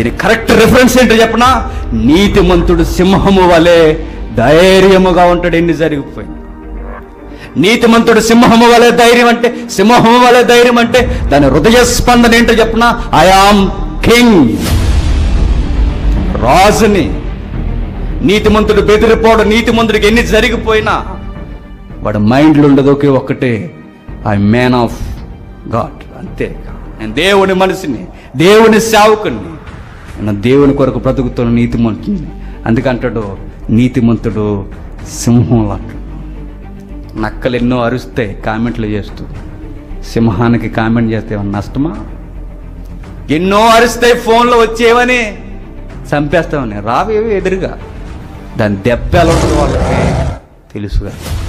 దీని correct reference ఏంటో చెప్పనా నీతిమంతుడు సింహము వలె ధైర్యముగా ఉంటాడు ఎన్ని జరిగిపోయింది నీతిమంతుడు సింహము వలె ధైర్యం అంటే సింహము వలె ధైర్యం అంటే దాని హృదయ స్పందన ఏంటో చెప్పనా ఐ ఆమ్ కింగ్ రాజుని నీతిమంతుడు బెదిరిపోవడం నీతిమంతుడికి ఎన్ని జరిగిపోయినా వాడు మైండ్లో ఉండదు ఒకే ఒక్కటే ఐ మ్యాన్ ఆఫ్ గాడ్ అంతే నేను దేవుని మనిషిని దేవుని సేవకుని నేను దేవుని కొరకు బ్రతుకుతున్న నీతిమంతుని అందుకంటాడు నీతిమంతుడు సింహం అంటాడు నక్కలు ఎన్నో అరుస్తాయి కామెంట్లు చేస్తూ సింహానికి కామెంట్ చేస్తే ఏమన్నా నష్టమా ఎన్నో అరుస్తాయి ఫోన్లో వచ్చేవని చంపేస్తామని రావేవి ఎదురుగా దాని దెబ్బ ఎలా ఉంటుందో వాళ్ళకి తెలుసుగా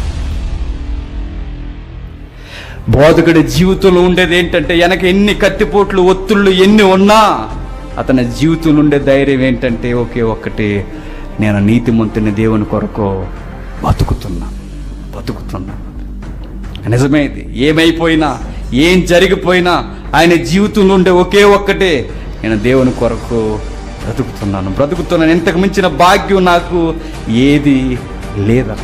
బోధకుడి జీవితంలో ఉండేది ఏంటంటే వెనక ఎన్ని కత్తిపోట్లు ఒత్తుళ్ళు ఎన్ని ఉన్నా అతని జీవితంలో ఉండే ధైర్యం ఏంటంటే ఒకే ఒక్కటి నేను నీతిమంతుని దేవుని కొరకు బతుకుతున్నా బతుకుతున్నా నిజమే ఇది ఏమైపోయినా ఏం జరిగిపోయినా ఆయన జీవితంలో ఉండే ఒకే ఒక్కటే నేను దేవుని కొరకు బ్రతుకుతున్నాను బ్రతుకుతున్నాను ఇంతకు మించిన భాగ్యం నాకు ఏది లేదా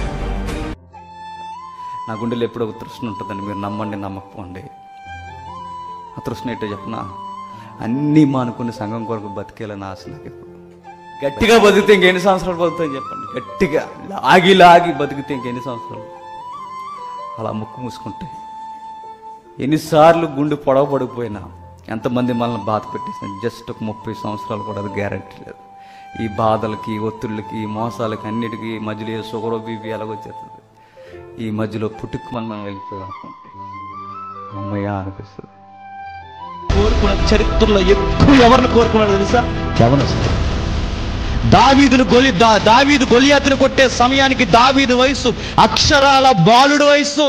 నా గుండెలో ఎప్పుడో ఒక తృష్ణ ఉంటుందని మీరు నమ్మండి నమ్మకపోండి ఆ తృష్ణ ఏంటో చెప్పిన అన్నీ మానుకుని సంఘం కొరకు బతికేయాలని ఆశ నాకు ఎప్పుడు గట్టిగా బతికితే ఇంకెన్ని సంవత్సరాలు బతుకుతాయి చెప్పండి గట్టిగా లాగి లాగి బతికితే ఇంకెన్ని సంవత్సరాలు అలా ముక్కు మూసుకుంటే ఎన్నిసార్లు గుండె పొడవ పడిపోయినా ఎంతమంది మనల్ని బాధ పెట్టేసిన జస్ట్ ఒక ముప్పై సంవత్సరాలు కూడా అది గ్యారంటీ లేదు ఈ బాధలకి ఒత్తిళ్ళకి ఈ మోసాలకి అన్నిటికీ మధ్యలో ఏ షుగర్ బీపీ ఎలాగొచ్చేస్తుంది ఈ మధ్యలో పుట్టుకు మనం వెళ్ళిపోయాం అనుకుంటే అమ్మయ్య అనిపిస్తుంది కోరుకున్న చరిత్రలో ఎక్కువ ఎవరిని కోరుకున్నాడు తెలుసా యవనస్తులు దావీదును గొలి దా దావీదు గొలియాతును కొట్టే సమయానికి దావీదు వయసు అక్షరాల బాలుడు వయసు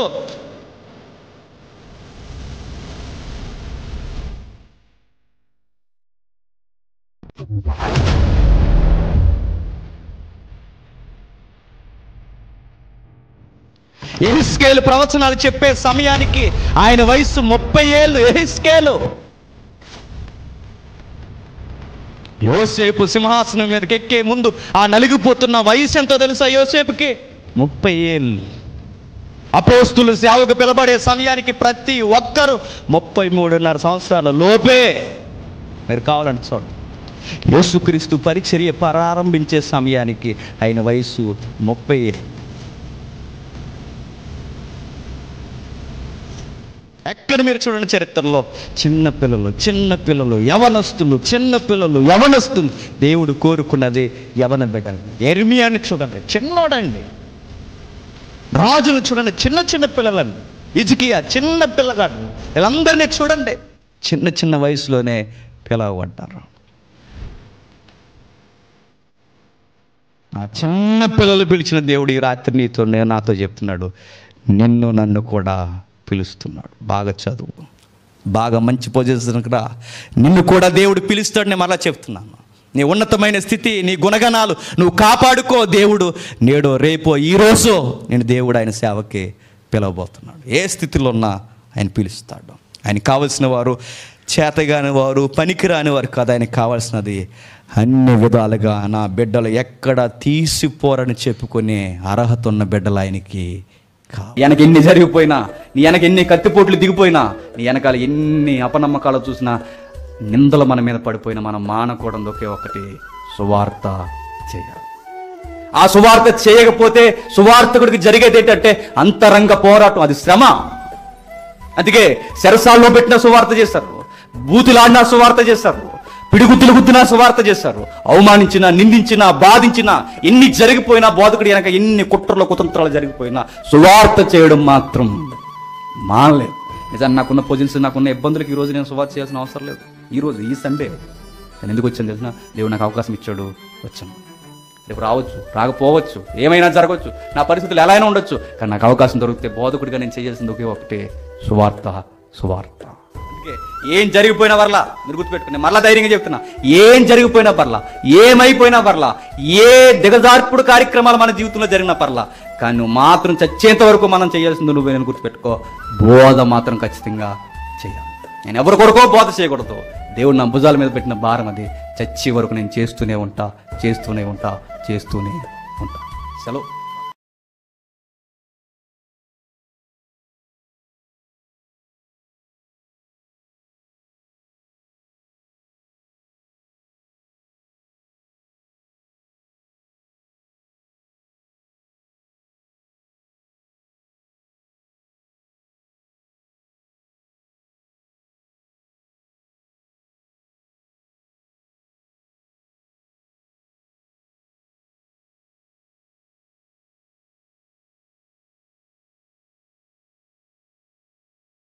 ఎహిస్కేలు ప్రవచనాలు చెప్పే సమయానికి ఆయన వయసు ముప్పై ఏళ్ళు ఎహిస్కేలు యోసేపు సింహాసనం మీదకి ఎక్కే ముందు ఆ నలిగిపోతున్న వయసు ఎంతో తెలుసా యోసేపుకి ముప్పై ఏళ్ళు అపోస్తులు సేవకు పిలబడే సమయానికి ప్రతి ఒక్కరు ముప్పై మూడున్నర సంవత్సరాల లోపే మీరు కావాలంటే చూడండి యేసుక్రీస్తు పరిచర్య ప్రారంభించే సమయానికి ఆయన వయసు ముప్పై ఎక్కడ మీరు చూడండి చరిత్రలో చిన్న పిల్లలు చిన్న పిల్లలు యవనస్తులు చిన్న పిల్లలు యవనస్తులు దేవుడు కోరుకున్నది యవన బిడ్డలు ఎర్మియాని చూడండి చిన్నోడండి రాజును చూడండి చిన్న చిన్న పిల్లలండి ఇజికియా చిన్న పిల్లగాడు వీళ్ళందరినీ చూడండి చిన్న చిన్న వయసులోనే పిలవబడ్డారు ఆ చిన్న పిల్లలు పిలిచిన దేవుడు ఈ రాత్రి నీతో నేను నాతో చెప్తున్నాడు నిన్ను నన్ను కూడా పిలుస్తున్నాడు బాగా చదువు బాగా మంచి పొజిషన్ రా నిన్ను కూడా దేవుడు పిలుస్తాడు నేను మరలా చెప్తున్నాను నీ ఉన్నతమైన స్థితి నీ గుణగణాలు నువ్వు కాపాడుకో దేవుడు నేడో రేపో ఈరోజు నేను దేవుడు ఆయన సేవకి పిలవబోతున్నాడు ఏ స్థితిలో ఉన్నా ఆయన పిలుస్తాడు ఆయన కావలసిన వారు చేతగాని వారు పనికిరాని వారు కాదు ఆయనకు కావాల్సినది అన్ని విధాలుగా నా బిడ్డలు ఎక్కడ తీసిపోరని చెప్పుకునే అర్హత ఉన్న బిడ్డలు ఆయనకి కావాలి వెనక ఎన్ని జరిగిపోయినా నీ వెనక ఎన్ని కత్తిపోట్లు దిగిపోయినా నీ వెనకాల ఎన్ని అపనమ్మకాలు చూసినా నిందలు మన మీద పడిపోయినా మనం మానకూడదు ఒకే ఒకటి సువార్త చేయాలి ఆ సువార్త చేయకపోతే సువార్తకుడికి జరిగేది ఏంటంటే అంతరంగ పోరాటం అది శ్రమ అందుకే సెరసాల్లో పెట్టిన సువార్త చేస్తారు బూతులాడినా సువార్త చేస్తారు పిడిగుద్దులు గుద్దినా సువార్త చేస్తారు అవమానించిన నిందించిన బాధించిన ఎన్ని జరిగిపోయినా బోధకుడు వెనక ఎన్ని కుట్రలు కుతంత్రాలు జరిగిపోయినా సువార్త చేయడం మాత్రం మానలేదు నిజాన్ని నాకున్న పొజిషన్ నాకున్న ఇబ్బందులకు ఈ రోజు నేను సువార్త చేయాల్సిన అవసరం లేదు ఈ రోజు ఈ సండే నేను ఎందుకు వచ్చాను తెలిసిన దేవుడు నాకు అవకాశం ఇచ్చాడు వచ్చాను రేపు రావచ్చు రాకపోవచ్చు ఏమైనా జరగవచ్చు నా పరిస్థితులు ఎలా అయినా ఉండొచ్చు కానీ నాకు అవకాశం దొరికితే బోధకుడిగా నేను చేయాల్సింది ఒకే ఒకటే సువార్త సువార్త అందుకే ఏం జరిగిపోయినా పర్లా మీరు గుర్తుపెట్టుకుని మరలా ధైర్యంగా చెప్తున్నా ఏం జరిగిపోయినా పర్లా ఏమైపోయినా పర్లా ఏ దిగజార్పుడు కార్యక్రమాలు మన జీవితంలో జరిగినా పర్లా కానీ నువ్వు మాత్రం చచ్చేంత వరకు మనం చేయాల్సింది నువ్వు నేను గుర్తుపెట్టుకో బోధ మాత్రం ఖచ్చితంగా చేయాలి నేను ఎవరి కొరకో బోధ చేయకూడదు దేవుడు నా భుజాల మీద పెట్టిన భారం అది చచ్చి వరకు నేను చేస్తూనే ఉంటా చేస్తూనే ఉంటా చేస్తూనే ఉంటా సెలవు